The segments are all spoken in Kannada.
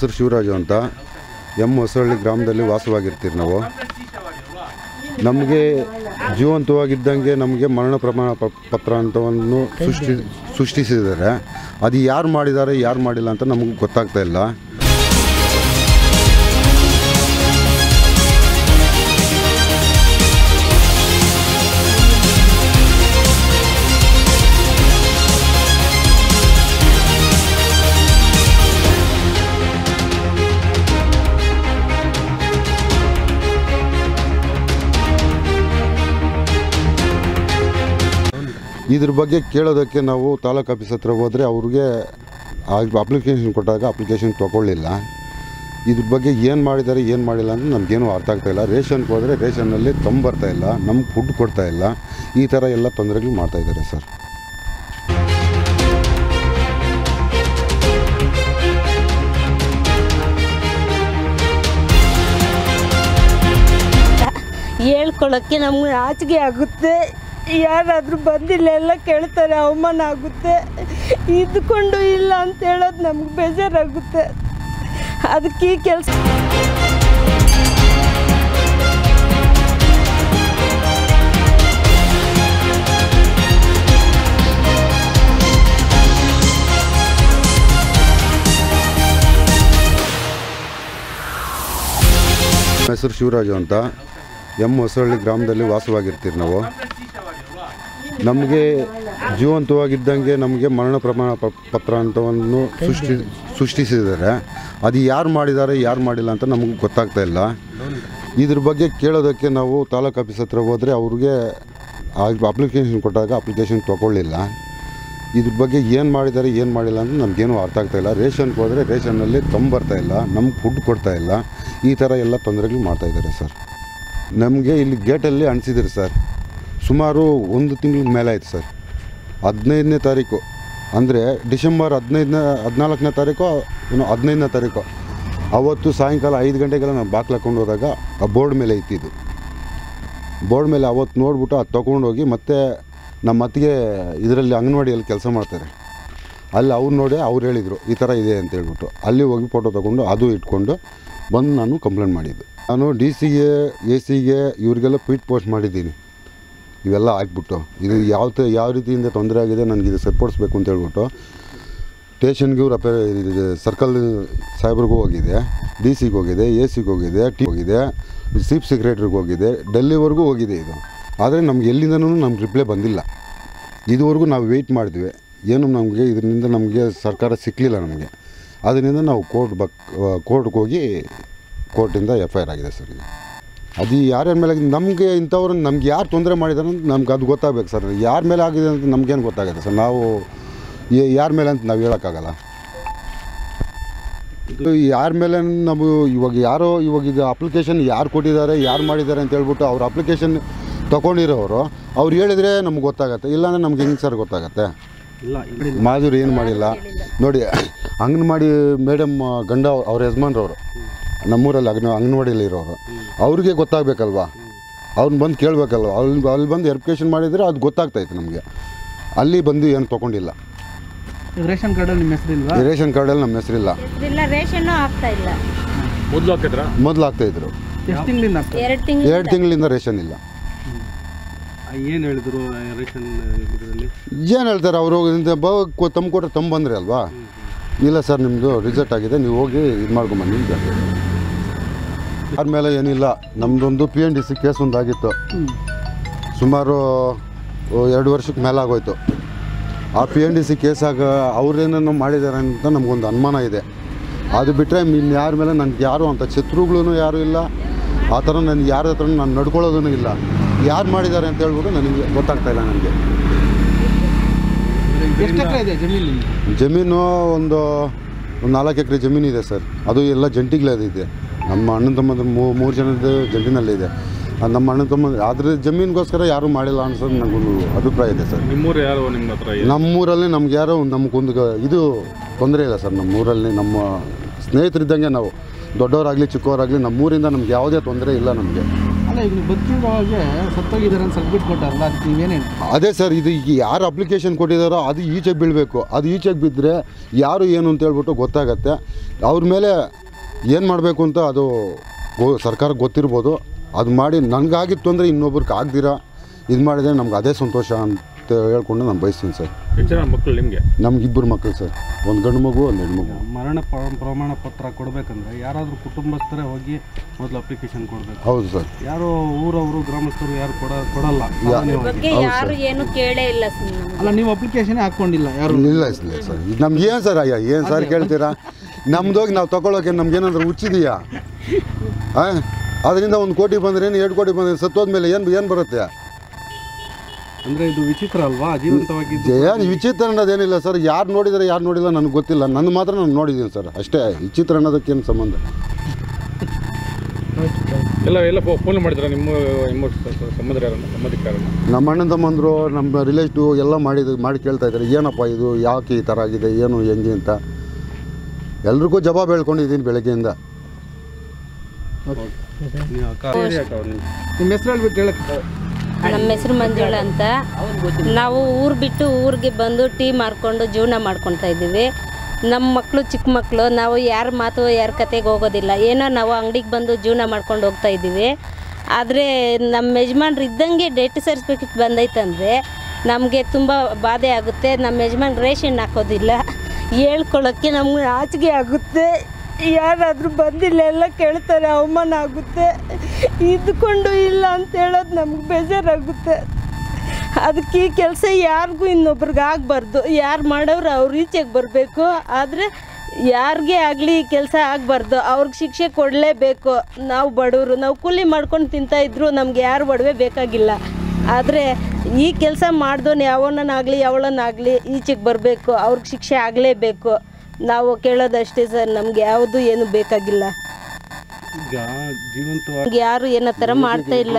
ಹೆಸರು ಶಿವರಾಜು ಅಂತ ಎಂ ಹೊಸಹಳ್ಳಿ ಗ್ರಾಮದಲ್ಲಿ ವಾಸವಾಗಿರ್ತೀವಿ ನಾವು ನಮಗೆ ಜೀವಂತವಾಗಿದ್ದಂಗೆ ನಮಗೆ ಮರಣ ಪ್ರಮಾಣ ಪ- ಪತ್ರ ಅಂತವನ್ನು ಸೃಷ್ಟಿ ಸೃಷ್ಟಿಸಿದ್ದಾರೆ ಅದು ಯಾರು ಮಾಡಿದ್ದಾರೆ ಯಾರು ಮಾಡಿಲ್ಲ ಅಂತ ನಮಗೆ ಗೊತ್ತಾಗ್ತಾ ಇಲ್ಲ ಇದ್ರ ಬಗ್ಗೆ ಕೇಳೋದಕ್ಕೆ ನಾವು ತಾಲೂಕು ಆಫೀಸ್ ಹತ್ರ ಹೋದರೆ ಅವ್ರಿಗೆ ಅಪ್ಲಿಕೇಶನ್ ಕೊಟ್ಟಾಗ ಅಪ್ಲಿಕೇಶನ್ ತೊಗೊಳ್ಳಿಲ್ಲ ಇದ್ರ ಬಗ್ಗೆ ಏನು ಮಾಡಿದ್ದಾರೆ ಏನು ಮಾಡಿಲ್ಲ ಅಂತ ನಮಗೇನು ಅರ್ಥ ಆಗ್ತಾ ಇಲ್ಲ ರೇಷನ್ಗೆ ಹೋದರೆ ರೇಷನ್ನಲ್ಲಿ ತಂಬರ್ತಾ ಇಲ್ಲ ನಮ್ಗೆ ಫುಡ್ ಕೊಡ್ತಾ ಇಲ್ಲ ಈ ಥರ ಎಲ್ಲ ತೊಂದರೆಗಳು ಮಾಡ್ತಾ ಇದ್ದಾರೆ ಸರ್ ಹೇಳ್ಕೊಳಕ್ಕೆ ನಮ್ಗೆ ನಾಚಿಕೆ ಆಗುತ್ತೆ ಯಾರಾದರೂ ಬಂದಿಲ್ಲ ಎಲ್ಲ ಕೇಳ್ತಾರೆ ಅವಮಾನ ಆಗುತ್ತೆ ಇದ್ಕೊಂಡು ಇಲ್ಲ ಅಂತ ಹೇಳೋದು ನಮ್ಗೆ ಬೇಜಾರಾಗುತ್ತೆ ಅದಕ್ಕೆ ಈ ಕೆಲಸ ನಮ್ಮ ಹೆಸರು ಶಿವರಾಜು ಅಂತ ಎಂ ಹೊಸಹಳ್ಳಿ ಗ್ರಾಮದಲ್ಲಿ ವಾಸವಾಗಿರ್ತೀವಿ ನಾವು ನಮಗೆ ಜೀವಂತವಾಗಿದ್ದಂಗೆ ನಮಗೆ ಮರಣ ಪ್ರಮಾಣ ಪ- ಪತ್ರ ಅಂತವನ್ನು ಸೃಷ್ಟಿ ಸೃಷ್ಟಿಸಿದ್ದಾರೆ ಅದು ಯಾರು ಮಾಡಿದ್ದಾರೆ ಯಾರು ಮಾಡಿಲ್ಲ ಅಂತ ನಮಗೆ ಗೊತ್ತಾಗ್ತಾ ಇಲ್ಲ ಇದ್ರ ಬಗ್ಗೆ ಕೇಳೋದಕ್ಕೆ ನಾವು ತಾಲೂಕು ಆಫೀಸ್ ಹತ್ರ ಹೋದರೆ ಅವ್ರಿಗೆ ಅಪ್ಲಿಕೇಶನ್ ಕೊಟ್ಟಾಗ ಅಪ್ಲಿಕೇಶನ್ ತೊಗೊಳ್ಳಿಲ್ಲ ಇದ್ರ ಬಗ್ಗೆ ಏನು ಮಾಡಿದ್ದಾರೆ ಏನು ಮಾಡಿಲ್ಲ ಅಂತ ನಮಗೇನು ಅರ್ಥ ಆಗ್ತಾ ಇಲ್ಲ ರೇಷನ್ಗೆ ಹೋದರೆ ರೇಷನ್ನಲ್ಲಿ ತಂಬರ್ತಾ ಇಲ್ಲ ನಮ್ಗೆ ಫುಡ್ ಕೊಡ್ತಾ ಇಲ್ಲ ಈ ಥರ ಎಲ್ಲ ತೊಂದರೆಗಳು ಮಾಡ್ತಾ ಇದ್ದಾರೆ ಸರ್ ನಮಗೆ ಇಲ್ಲಿ ಗೇಟಲ್ಲಿ ಅಣಿಸಿದ್ರು ಸರ್ ಸುಮಾರು ಒಂದು ತಿಂಗಳ ಮೇಲೆ ಆಯ್ತು ಸರ್ ಹದಿನೈದನೇ ತಾರೀಕು ಅಂದರೆ ಡಿಸೆಂಬರ್ ಹದಿನೈದನೇ ಹದಿನಾಲ್ಕನೇ ತಾರೀಕು ಏನು ಹದಿನೈದನೇ ತಾರೀಕು ಅವತ್ತು ಸಾಯಂಕಾಲ ಐದು ಗಂಟೆಗೆಲ್ಲ ನಾನು ಬಾಕ್ಲು ಹಾಕೊಂಡು ಹೋದಾಗ ಆ ಬೋರ್ಡ್ ಮೇಲೆ ಇತ್ತಿದ್ದು ಬೋರ್ಡ್ ಮೇಲೆ ಅವತ್ತು ನೋಡ್ಬಿಟ್ಟು ಅದು ತೊಗೊಂಡೋಗಿ ಮತ್ತೆ ನಮ್ಮ ಅತ್ತಿಗೆ ಇದರಲ್ಲಿ ಅಂಗನವಾಡಿಯಲ್ಲಿ ಕೆಲಸ ಮಾಡ್ತಾರೆ ಅಲ್ಲಿ ಅವ್ರು ನೋಡಿ ಅವ್ರು ಹೇಳಿದರು ಈ ಥರ ಇದೆ ಅಂತ ಹೇಳ್ಬಿಟ್ಟು ಅಲ್ಲಿ ಹೋಗಿ ಫೋಟೋ ತೊಗೊಂಡು ಅದು ಇಟ್ಕೊಂಡು ಬಂದು ನಾನು ಕಂಪ್ಲೇಂಟ್ ಮಾಡಿದ್ದು ನಾನು ಡಿ ಸಿಗೆ ಎ ಸಿಗೆ ಇವರಿಗೆಲ್ಲ ಟ್ವೀಟ್ ಪೋಸ್ಟ್ ಮಾಡಿದ್ದೀನಿ ಇವೆಲ್ಲ ಹಾಕ್ಬಿಟ್ಟು ಇದು ಯಾವ ತ ಯಾವ ರೀತಿಯಿಂದ ತೊಂದರೆ ಆಗಿದೆ ನನಗೆ ಇದು ಸರಿಪಡಿಸ್ಬೇಕು ಅಂತ ಹೇಳ್ಬಿಟ್ಟು ಸ್ಟೇಷನ್ಗೆ ಇವ್ರು ಅಪೇ ಸರ್ಕಲ್ ಸಾಹೇಬ್ರಿಗೂ ಹೋಗಿದೆ ಡಿ ಸಿಗೆ ಹೋಗಿದೆ ಎ ಸಿಗೆ ಹೋಗಿದೆ ಟಿ ಹೋಗಿದೆ ಚೀಫ್ ಸೆಕ್ರೆಟ್ರಿಗೆ ಹೋಗಿದೆ ಡೆಲ್ಲಿವರೆಗೂ ಹೋಗಿದೆ ಇದು ಆದರೆ ನಮ್ಗೆ ಎಲ್ಲಿಂದನೂ ನಮ್ಗೆ ರಿಪ್ಲೈ ಬಂದಿಲ್ಲ ಇದುವರೆಗೂ ನಾವು ವೆಯ್ಟ್ ಮಾಡಿದ್ವಿ ಏನು ನಮಗೆ ಇದರಿಂದ ನಮಗೆ ಸರ್ಕಾರ ಸಿಕ್ಕಲಿಲ್ಲ ನಮಗೆ ಅದರಿಂದ ನಾವು ಕೋರ್ಟ್ ಬಕ್ ಕೋರ್ಟ್ಗೆ ಹೋಗಿ ಕೋರ್ಟಿಂದ ಎಫ್ ಐ ಆರ್ ಆಗಿದೆ ಸರ್ ಈಗ ಅದು ಯಾರ್ಯಾರ ಮೇಲೆ ಆಗಿದೆ ನಮಗೆ ಇಂಥವ್ರು ನಮ್ಗೆ ಯಾರು ತೊಂದರೆ ಮಾಡಿದಾರೆ ಅಂತ ನಮ್ಗೆ ಅದು ಗೊತ್ತಾಗಬೇಕು ಸರ್ ಯಾರ ಮೇಲೆ ಆಗಿದೆ ಅಂತ ನಮ್ಗೇನು ಗೊತ್ತಾಗುತ್ತೆ ಸರ್ ನಾವು ಯಾರ ಮೇಲೆ ಅಂತ ನಾವು ಹೇಳೋಕ್ಕಾಗಲ್ಲ ಇದು ಯಾರ ಮೇಲೆ ನಾವು ಇವಾಗ ಯಾರೋ ಇವಾಗ ಇದು ಅಪ್ಲಿಕೇಶನ್ ಯಾರು ಕೊಟ್ಟಿದ್ದಾರೆ ಯಾರು ಮಾಡಿದ್ದಾರೆ ಅಂತ ಹೇಳ್ಬಿಟ್ಟು ಅವ್ರ ಅಪ್ಲಿಕೇಶನ್ ತೊಗೊಂಡಿರೋರು ಅವ್ರು ಹೇಳಿದರೆ ನಮ್ಗೆ ಗೊತ್ತಾಗತ್ತೆ ಇಲ್ಲಾಂದ್ರೆ ನಮ್ಗೆ ಹೆಂಗೆ ಸರ್ ಗೊತ್ತಾಗತ್ತೆ ಇಲ್ಲ ಇಲ್ಲಿ ಮಾಧುರಿ ಏನು ಮಾಡಿಲ್ಲ ನೋಡಿ ಅಂಗನವಾಡಿ ಮೇಡಮ್ ಗಂಡ ಅವ್ರ ಯಜಮಾನ್ರವರು ನಮ್ಮೂರಲ್ಲಿ ಅಂಗನ ಅಂಗನವಾಡಿಯಲ್ಲಿ ಇರೋರು ಅವ್ರಿಗೆ ಗೊತ್ತಾಗಬೇಕಲ್ವಾ ಅವ್ರನ್ನ ಬಂದು ಕೇಳಬೇಕಲ್ವ ಅಲ್ಲಿ ಅಲ್ಲಿ ಬಂದು ಎರ್ಪಿಕೇಷನ್ ಮಾಡಿದರೆ ಅದು ಗೊತ್ತಾಗ್ತಾಯಿತ್ತು ನಮಗೆ ಅಲ್ಲಿ ಬಂದು ಏನು ತೊಗೊಂಡಿಲ್ಲ ರೇಷನ್ ಕಾರ್ಡಲ್ಲಿ ನಿಮ್ಮ ಹೆಸರು ಇಲ್ವಾ ಈ ರೇಷನ್ ಕಾರ್ಡಲ್ಲಿ ನಮ್ಮ ಹೆಸರಿಲ್ಲ ಇಲ್ಲ ರೇಷನ್ನು ಆಗ್ತಾ ಇಲ್ಲ ಮೊದಲು ಹಾಕಿದ್ರ ಮೊದಲು ಆಗ್ತಾಯಿದ್ರು ಎಷ್ಟು ತಿಂಗಳಿಂದ ಆಗ್ತದೆ ಎರಡು ತಿಂಗಳು ಎರಡು ತಿಂಗಳಿಂದ ರೇಷನ್ ಇಲ್ಲ ಏನು ಹೇಳಿದ್ರು ರೇಷನ್ ಇದರಲ್ಲಿ ಏನು ಹೇಳ್ತಾರೆ ಅವರು ತಮ್ಮ ಕೊಟ್ಟರೆ ತಮ್ಮ ಬಂದರೆ ಅಲ್ವಾ ಇಲ್ಲ ಸರ್ ನಿಮ್ಮದು ರಿಸಲ್ಟ್ ಆಗಿದೆ ನೀವು ಹೋಗಿ ಇದು ಮಾಡ್ಕೊಂಬನ್ನಿ ಅಂತ ಆದಮೇಲೆ ಏನಿಲ್ಲ ನಮ್ಮದೊಂದು P N D C case ಒಂದು ಆಗಿತ್ತು ಸುಮಾರು ಓ, ಎರಡು ವರ್ಷಕ್ಕೆ ಮೇಲೆ ಆಗೋಯ್ತು ಆ ಪಿ ಎನ್ ಡಿ ಸಿ ಕೇಸಾಗ ಅವ್ರೇನೋ ಮಾಡಿದ್ದಾರೆ ಅಂತ ನಮಗೊಂದು ಅನುಮಾನ ಇದೆ ಅದು ಬಿಟ್ಟರೆ ಇನ್ನು ಯಾರ ಮೇಲೆ ನನಗೆ ಯಾರು ಅಂತ ಶತ್ರುಗಳೂ ಯಾರೂ ಇಲ್ಲ ಆ ಥರ ನನಗೆ ಯಾರ ಹತ್ರ ನಾನು ನಡ್ಕೊಳ್ಳೋದೂ ಇಲ್ಲ ಯಾರು ಮಾಡಿದ್ದಾರೆ ಅಂತ ಹೇಳ್ಬಿಟ್ಟು ನನಗೆ ಗೊತ್ತಾಗ್ತಾ ಇಲ್ಲ ನನಗೆ ಎಷ್ಟು ಎಕರೆ ಇದೆ ಜಮೀನು ನಿಮ್ದು? ಜಮೀನು ಒಂದು ಒಂದು ನಾಲ್ಕು ಎಕರೆ ಜಮೀನು ಇದೆ ಸರ್ ಅದು ಎಲ್ಲ ಜಂಟಿಗಳೇ ಇದೆ ನಮ್ಮ ಅಣ್ಣನ ತಮ್ಮಂದ್ರ ಮೂರು ಜನದ ಜಂಟಿನಲ್ಲೇ ಇದೆ ಅದು ನಮ್ಮ ಅಣ್ಣನ ತಮ್ಮ ಅದ್ರ ಜಮೀನಿಗೋಸ್ಕರ ಯಾರೂ ಮಾಡಿಲ್ಲ ಅನ್ಸೋದು ನನಗೊಂದು ಅಭಿಪ್ರಾಯ ಇದೆ ಸರ್ ನಿಮ್ಮೂರು ಯಾರು ನಿಮ್ಮ ಹತ್ರ ಇದೆ? ನಮ್ಮೂರಲ್ಲಿ ನಮ್ಗೆ ಯಾರೋ ನಮಗೊಂದು ಗ- ಇದು ತೊಂದರೆ ಇಲ್ಲ ಸರ್ ನಮ್ಮೂರಲ್ಲಿ ನಮ್ಮ ಸ್ನೇಹಿತರಿದ್ದಂಗೆ ನಾವು ದೊಡ್ಡವರಾಗಲಿ ಚಿಕ್ಕವರಾಗಲಿ ನಮ್ಮೂರಿಂದ ನಮ್ಗೆ ಯಾವುದೇ ತೊಂದರೆ ಇಲ್ಲ ನಮಗೆ ಅಲ್ಲ ಅಲ್ಲ ಈಗ ನೀವು ಬದುಕಿರುವಾಗೆ ಸತ್ತೋಗಿದ್ದಾರೆ ಅಂತ ಸರ್ಟಿಫಿಕೇಟ್ ಕೊಟ್ಟಾರಲ್ಲ ಅದಕ್ಕೆ ನೀವೇನು ಹೇಳ್ತೀರಾ ಅದೇ ಸರ್ ಇದು ಈಗ ಯಾರು ಅಪ್ಲಿಕೇಶನ್ ಕೊಟ್ಟಿದ್ದಾರೋ ಅದು ಈಚೆಗೆ ಬೀಳಬೇಕು ಅದು ಈಚೆಗೆ ಬಿದ್ದರೆ ಯಾರು ಏನು ಅಂತ ಹೇಳ್ಬಿಟ್ಟು ಗೊತ್ತಾಗತ್ತೆ ಅವ್ರ ಮೇಲೆ ಏನು ಮಾಡಬೇಕು ಅಂತ ಅದು ಗೊ- ಸರ್ಕಾರಕ್ಕೆ ಗೊತ್ತಿರ್ಬೋದು ಅದು ಮಾಡಿ ನನಗಾಗಿತ್ತು ಅಂದರೆ ಇನ್ನೊಬ್ರಿಗೆ ಆಗ್ದಿರಾ ಇದು ಮಾಡಿದರೆ ನಮ್ಗೆ ಅದೇ ಸಂತೋಷ ಅಂತ ಹೇಳ್ಕೊಂಡು ನಾನು ಬಯಸ್ತೀನಿ ಸರ್ ಎಷ್ಟು ಜನ ಮಕ್ಕಳು ನಿಮಗೆ ನಮ್ಗೆ ಇಬ್ಬರು ಮಕ್ಕಳು ಸರ್ ಒಂದು ಗಂಡು ಮಗು ಒಂದು ಹೆಣ್ಣು ಮಗು ಮರಣ ಪ್ರ- ಪ್ರಮಾಣ ಪತ್ರ ಕೊಡಬೇಕಂದ್ರೆ ಯಾರಾದರೂ ಕುಟುಂಬಸ್ಥರೇ ಹೋಗಿ ಮೊದಲು ಅಪ್ಲಿಕೇಶನ್ ಕೊಡಬೇಕು ಹೌದು ಸರ್ ಯಾರು ಊರವರು ಗ್ರಾಮಸ್ಥರು ಯಾರು ಕೊಡ ಕೊಡಲ್ಲ ಸಾಮಾನ್ಯವಾಗಿ. ಬಗ್ಗೆ ಯಾರು ಏನು ಕೇಳೇ ಇಲ್ಲ ಸರ್ ನಮ್ಗೆ. ಅಲ್ಲ ನೀವು ಅಪ್ಲಿಕೇಶನ್ ಹಾಕ್ಕೊಂಡಿಲ್ಲ ಯಾರು ಇಲ್ಲ ಇಲ್ಲ ಸರ್ ಇದು ನಮ್ಗೆ ಏನು ಸರ್ ಅಯ್ಯ ಏನು ಸರ್ ಕೇಳ್ತೀರಾ ನಮ್ದೋಗಿ ನಾವು ತಗೊಳ್ಳೋಕೆ ನಮ್ಗೆ ಏನಾದರೂ ಹುಚ್ಚಿದೆಯಾ ಹಾಂ ಅದರಿಂದ ಒಂದು ಕೋಟಿ ಬಂದ್ರೆ ಏನು ಎರಡು ಕೋಟಿ ಬಂದ್ರೆ ಸತ್ತೋದ್ಮೇಲೆ ಏನು ಏನು ಬರುತ್ತೆ ಅಂದ್ರೆ ಇದು ವಿಚಿತ್ರ ಅಲ್ವಾ ಜೀವಂತವಾಗಿದ್ದು ಏನು ವಿಚಿತ್ರ ಅನ್ನೋದೇನಿಲ್ಲ ಸರ್ ಯಾರು ನೋಡಿದರೆ ಯಾರು ನೋಡಿಲ್ಲ ನನಗೆ ಗೊತ್ತಿಲ್ಲ ನನ್ನ ಮಾತ್ರ ನಾನು ನೋಡಿದ್ದೀನಿ ಸರ್ ಅಷ್ಟೇ ವಿಚಿತ್ರ ಅನ್ನೋದಕ್ಕೇನು ಸಂಬಂಧ ಎಲ್ಲ ಎಲ್ಲ ಫೋನ್ ಮಾಡಿದ್ರ ನಿಮ್ಮ ನಿಮ್ಮ ಸಂಬಂಧ ಯಾರನ್ನ ಸಂಬಂಧಿಕರನ್ನ ನಮ್ಮ ಅಣ್ಣನ ತಮ್ಮಂದರು ನಮ್ಮ ರಿಲೇಟಿವ್ ಎಲ್ಲ ಮಾಡಿದ ಮಾಡಿ ಕೇಳ್ತಾ ಇದ್ದಾರೆ ಏನಪ್ಪ ಇದು ಯಾಕೆ ಈ ಥರ ಆಗಿದೆ ಏನು ಹೆಂಗೆ ಅಂತ ಎಲ್ರಿಗೂ ಜವಾಬ್ ಹೇಳ್ಕೊಂಡಿದ್ದೀನಿ ಬೆಳಗ್ಗೆಯಿಂದ ನೀವು ಅಕ್ಕ- ನಿಮ್ಮ ಹೆಸರು ಹೇಳ್ಬಿಟ್ಟು ಹೇಳಕ್ಕೆ ನಮ್ಮ ಹೆಸರು ಮಂಜುಳ ಅಂತ ನಾವು ಊರು ಬಿಟ್ಟು ಊರಿಗೆ ಬಂದು ಟೀ ಮಾರ್ಕೊಂಡು ಜೀವನ ಮಾಡ್ಕೊತಾ ಇದ್ದೀವಿ ನಮ್ಮ ಮಕ್ಕಳು ಚಿಕ್ಕ ಮಕ್ಕಳು ನಾವು ಯಾರ ಮಾತು ಯಾರ ಕತೆಗೆ ಹೋಗೋದಿಲ್ಲ ಏನೋ ನಾವು ಅಂಗಡಿಗೆ ಬಂದು ಜೀವನ ಮಾಡ್ಕೊಂಡು ಹೋಗ್ತಾ ಇದ್ದೀವಿ ಆದರೆ ನಮ್ಮ ಯಜಮಾನ್ರು ಇದ್ದಂಗೆ ಡೆಟ್ ಸರ್ಟಿಫಿಕೇಟ್ ಬಂದೈತಂದರೆ ನಮಗೆ ತುಂಬ ಬಾಧೆ ಆಗುತ್ತೆ ನಮ್ಮ ಯಜಮಾನ್ ರೇಷನ್ ಹಾಕೋದಿಲ್ಲ ಹೇಳ್ಕೊಳ್ಳೋಕ್ಕೆ ನಮ್ಗೆ ನಾಚಿಕೆ ಆಗುತ್ತೆ ಯಾರಾದರೂ ಬಂದಿಲ್ಲ ಎಲ್ಲ ಕೇಳ್ತಾರೆ ಅವಮಾನ ಆಗುತ್ತೆ ಇದ್ಕೊಂಡು ಇಲ್ಲ ಅಂತ ಹೇಳೋದು ನಮ್ಗೆ ಬೇಜಾರಾಗುತ್ತೆ ಅದಕ್ಕೆ ಈ ಕೆಲಸ ಯಾರಿಗೂ ಇನ್ನೊಬ್ರಿಗೆ ಆಗಬಾರ್ದು ಯಾರು ಮಾಡೋರು ಅವ್ರ ಈಚೆಗೆ ಬರಬೇಕು ಆದರೆ ಯಾರಿಗೆ ಆಗಲಿ ಈ ಕೆಲಸ ಆಗಬಾರ್ದು ಅವ್ರಿಗೆ ಶಿಕ್ಷೆ ಕೊಡಲೇಬೇಕು ನಾವು ಬಡವರು ನಾವು ಕೂಲಿ ಮಾಡ್ಕೊಂಡು ತಿಂತಾಯಿದ್ರು ನಮ್ಗೆ ಯಾರು ಒಡವೆ ಬೇಕಾಗಿಲ್ಲ ಆದರೆ ಈ ಕೆಲಸ ಮಾಡ್ದೋನು ಯಾವನನ್ನಾಗಲಿ ಯಾವಳನ್ನಾಗಲಿ ಈಚೆಗೆ ಬರಬೇಕು ಅವ್ರಿಗೆ ಶಿಕ್ಷೆ ಆಗಲೇಬೇಕು ನಾವು ಕೇಳೋದಷ್ಟೇ ಸರ್ ನಮ್ಗೆ ಯಾವುದು ಏನು ಬೇಕಾಗಿಲ್ಲ ಈಗ ಜೀವಂತವಾಗಿ ನಮ್ಗೆ ಯಾರು ಏನೋ ಥರ ಮಾಡ್ತಾ ಇಲ್ಲ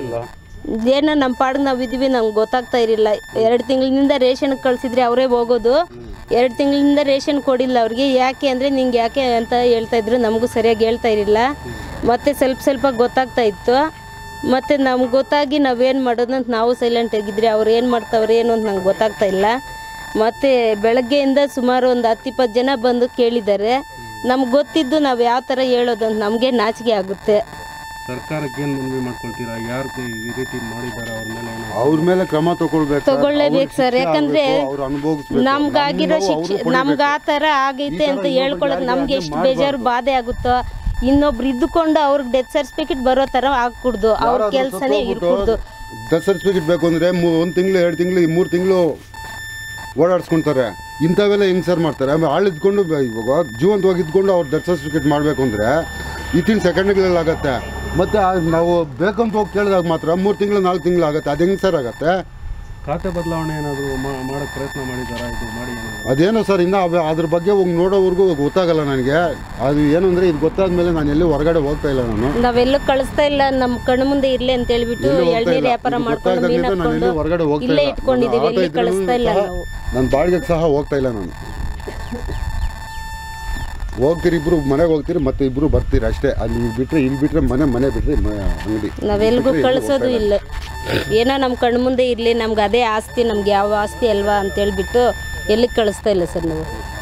ಏನೋ ನಮ್ಮ ಪಾಡಿಗೆ ನಾವು ಇದೀವಿ ನಮ್ಗೆ ಗೊತ್ತಾಗ್ತಾ ಇರಲಿಲ್ಲ ಎರಡು ತಿಂಗಳಿಂದ ರೇಷನ್ ಕಳಿಸಿದ್ರೆ ಅವರೇ ಹೋಗೋದು ಎರಡು ತಿಂಗಳಿಂದ ರೇಷನ್ ಕೊಡಿಲ್ಲ ಅವ್ರಿಗೆ ಯಾಕೆ ಅಂದರೆ ನಿಂಗೆ ಯಾಕೆ ಅಂತ ಹೇಳ್ತಾ ಇದ್ರು ನಮಗೂ ಸರಿಯಾಗಿ ಹೇಳ್ತಾ ಇರಲಿಲ್ಲ ಮತ್ತು ಸ್ವಲ್ಪ ಸ್ವಲ್ಪ ಗೊತ್ತಾಗ್ತಾ ಇತ್ತು ಮತ್ತು ನಮ್ಗೆ ಗೊತ್ತಾಗಿ ನಾವೇನು ಮಾಡೋದು ಅಂತ ನಾವು ಸೈಲೆಂಟ್ ಆಗಿದ್ರೆ ಅವ್ರು ಏನು ಮಾಡ್ತಾವ್ರೆ ಏನು ಅಂತ ನಂಗೆ ಗೊತ್ತಾಗ್ತಾ ಇಲ್ಲ ಮತ್ತು ಬೆಳಗ್ಗೆಯಿಂದ ಸುಮಾರು ಒಂದು ಹತ್ತು ಇಪ್ಪತ್ತು ಜನ ಬಂದು ಕೇಳಿದ್ದಾರೆ ನಮ್ಗೆ ಗೊತ್ತಿದ್ದು ನಾವು ಯಾವ ಥರ ಹೇಳೋದು ಅಂತ ನಮಗೆ ನಾಚಿಕೆ ಆಗುತ್ತೆ ಸರ್ಕಾರಕ್ಕೆ ಏನು ಮನವಿ ಮಾಡ್ಕೊಳ್ತೀರಾ ಯಾರು ಈ ರೀತಿ ಮಾಡಿದ್ದಾರೆ ಅವ್ರ ಮೇಲೆ ಏನೋ ಅವ್ರ ಮೇಲೆ ಕ್ರಮ ತಗೊಳ್ಬೇಕು ಸರ್. ತಗೊಳ್ಳೇಬೇಕು ಅವ್ರಿಗೆ ಸರ್ ಶಿಕ್ಷೆ ಯಾಕಂದ್ರೆ ಆಗ್ಬೇಕು, ಅವ್ರು ಅನುಭವಿಸ್ಬೇಕು. ನಮ್ಗಾಗಿರೋ ನಮ್ಮ ಶಿಕ್ಷೆ ನೋವು ಅವ್ರು ನಮ್ಗೆ ಆ ಪಡಿಬೇಕು. ಥರ ಆಗೈತೆ ಈ ಥರ ಅಂತ ಇನ್ನೊಬ್ರಿಗೆ ಹೇಳ್ಕೊಳಕ್ ಯಾರಿಗೆ ನಮ್ಗೆ ಹಾಗೆ ಎಷ್ಟು ಬೇಜಾರು ಬಾಧೆ ಆಗುತ್ತೋ ಇನ್ನೊಬ್ರು ಇದ್ದುಕೊಂಡು ಅವ್ರಿಗೆ ಡೆತ್ ಸರ್ಟಿಫಿಕೇಟ್ ಬರೋ ಥರ ಆಗ್ಕೂಡ್ದು ಅವ್ರ ಯಾರಾದ್ರೂ ಕೆಲಸನೇ ಸತ್ತೋಗ್ಬಿಟ್ಟು ಇರ್ಕೂಡ್ದು ಡೆತ್ ಸರ್ಟಿಫಿಕೇಟ್ ಬೇಕು ಅಂದರೆ ಒಂದು ತಿಂಗಳು ಎರಡು ತಿಂಗಳು ಮೂರು ತಿಂಗಳು ಓಡಾಡ್ಸ್ಕೊಳ್ತಾರೆ ಇಂಥವೆಲ್ಲ ಹೆಂಗೆ ಸರ್ ಮಾಡ್ತಾರೆ ಆಮೇಲೆ ಆಳು ಇದ್ಕೊಂಡು ಬ- ಇವಾಗ ಜೀವಂತವಾಗಿ ಇದ್ಕೊಂಡು ಅವ್ರು ಡೆತ್ ಸರ್ಟಿಫಿಕೇಟ್ ಮಾಡಬೇಕು ಅಂದರೆ ಇತ್ತಿನ ಸೆಕೆಂಡ್ಗಳಲ್ಲಿ ಆಗುತ್ತೆ ಮತ್ತು ನಾವು ಬೇಕಂತ ಹೋಗಿ ಕೇಳಿದಾಗ ಮಾತ್ರ ಮೂರು ತಿಂಗಳು ನಾಲ್ಕು ತಿಂಗಳು ಆಗುತ್ತೆ ಅದು ಹೆಂಗೆ ಸರ್ ಆಗುತ್ತೆ ಖಾತೆ ಬದಲಾವಣೆ ಏನಾದರೂ ಮಾಡೋಕ್ಕೆ ಪ್ರಯತ್ನ ಮಾಡಿದ್ದಾರಾ ಇದು ಮಾಡಿ ಏನಾದ್ರು ಅದೇನೋ ಸರ್ ಇನ್ನೂ ಅವ ಅದ್ರ ಬಗ್ಗೆ ಹೋಗಿ ನೋಡೋವರೆಗೂ ಗೊತ್ತಾಗಲ್ಲ ನನಗೆ ಅದು ಏನು ಅಂದರೆ ಇದು ಗೊತ್ತಾದ ಮೇಲೆ ನಾನು ಎಲ್ಲಿ ಹೊರಗಡೆ ಹೋಗ್ತಾ ಇಲ್ಲ ನಾನು ನಾವೆಲ್ಲೂ ಕಳಿಸ್ತಾ ಇಲ್ಲ ನಮ್ಮ ಕಣ್ಣು ಮುಂದೆ ಇರ್ಲಿ ಅಂತ ಹೇಳ್ಬಿಟ್ಟು ಎಲ್ಲೂ ಹೋಗ್ತಾ ಎಳ್ನೀರು ಇಲ್ಲ. ವ್ಯಾಪಾರ ಇದು ಮಾಡ್ಕೊಂಡು ಮೀನು ಗೊತ್ತಾಗ್ದಾಗಿಂದ ನಾನು ಹಾಕೊಂಡು ಎಲ್ಲಿ ಹೊರಗಡೆ ಹೋಗ್ತಾ ಇಲ್ಲೇ ಇಲ್ಲ. ಇಟ್ಕೊಂಡಿದ್ದೀವಿ ನನ್ನ ಆಟ ಎಲ್ಲಿ ಇದ್ರೂ ಕಳಿಸ್ತಾ ಇಲ್ಲ ಸಹ ನಾವು ನನ್ನ ಬಾಡಿಗೆಗೆ ಸಹ ಹೋಗ್ತಾ ಇಲ್ಲ ನಾನು ಹೋಗ್ತೀರಿ ಇಬ್ರು ಮನೆಗೆ ಹೋಗ್ತೀರಿ ಮತ್ತೆ ಇಬ್ರು ಬರ್ತೀರಿ ಅಷ್ಟೇ ಅಲ್ಲಿ ಬಿಟ್ರೆ ಇಲ್ಲಿ ಬಿಟ್ರೆ ಮನೆ ಮನೆ ಬಿಟ್ರೆ ಮ- ಅಂಗಡಿ ನಾವೆಲ್ಗೂ ಬಿಟ್ರೆ ಎಲ್ಲೂ ಕಳಿಸೋದು ಹೋಗ್ತಾ ಇಲ್ಲ ಏನೋ ನಮ್ಮ ಕಣ್ಣು ಮುಂದೆ ಇರಲಿ ನಮ್ಗೆ ಅದೇ ಆಸ್ತಿ ನಮ್ಗೆ ಯಾವ ಆಸ್ತಿ ಅಲ್ವಾ ಅಂತ ಹೇಳ್ಬಿಟ್ಟು ಎಲ್ಲಿಗೆ ಕಳಿಸ್ತಾ ಇಲ್ಲ ಸರ್ ನಾವು